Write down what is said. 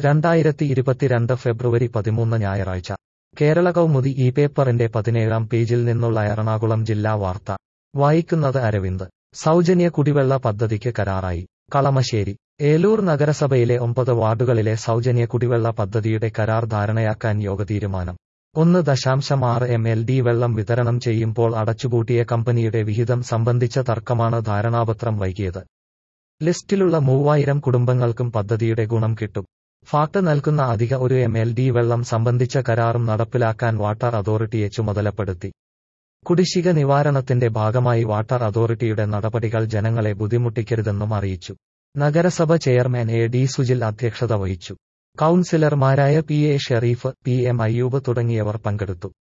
രണ്ടായിരത്തി ഇരുപത്തിരണ്ട് ഫെബ്രുവരി പതിമൂന്ന് ഞായറാഴ്ച കേരള കൗമുദി ഈ പേപ്പറിന്റെ പതിനേഴാം പേജിൽ നിന്നുള്ള എറണാകുളം ജില്ലാ വാർത്ത വായിക്കുന്നത് അരവിന്ദ് സൗജന്യ കുടിവെള്ള പദ്ധതിക്ക് കരാറായി കളമശ്ശേരി ഏലൂർ നഗരസഭയിലെ ഒമ്പത് വാർഡുകളിലെ സൗജന്യ കുടിവെള്ള പദ്ധതിയുടെ കരാർ ധാരണയാക്കാൻ യോഗ തീരുമാനം ഒന്ന് ദശാംശം ആറ് എം എൽ ഡി വെള്ളം വിതരണം ചെയ്യുമ്പോൾ അടച്ചുപൂട്ടിയ കമ്പനിയുടെ വിഹിതം സംബന്ധിച്ച തർക്കമാണ് ധാരണാപത്രം വൈകിയത് ലിസ്റ്റിലുള്ള മൂവായിരം കുടുംബങ്ങൾക്കും പദ്ധതിയുടെ ഗുണം കിട്ടും ഫാക്ട് നൽകുന്ന അധിക ഒരു എം എൽ ഡി വെള്ളം സംബന്ധിച്ച കരാറും നടപ്പിലാക്കാൻ വാട്ടർ അതോറിറ്റിയെ ചുമതലപ്പെടുത്തി കുടിശ്ശിക നിവാരണത്തിന്റെ ഭാഗമായി വാട്ടർ അതോറിറ്റിയുടെ നടപടികൾ ജനങ്ങളെ ബുദ്ധിമുട്ടിക്കരുതെന്നും അറിയിച്ചു നഗരസഭ ചെയർമാൻ എ ഡി സുജിൽ അധ്യക്ഷത വഹിച്ചു കൌൺസിലർമാരായ P A Shereef P M Ayyoob തുടങ്ങിയവർ പങ്കെടുത്തു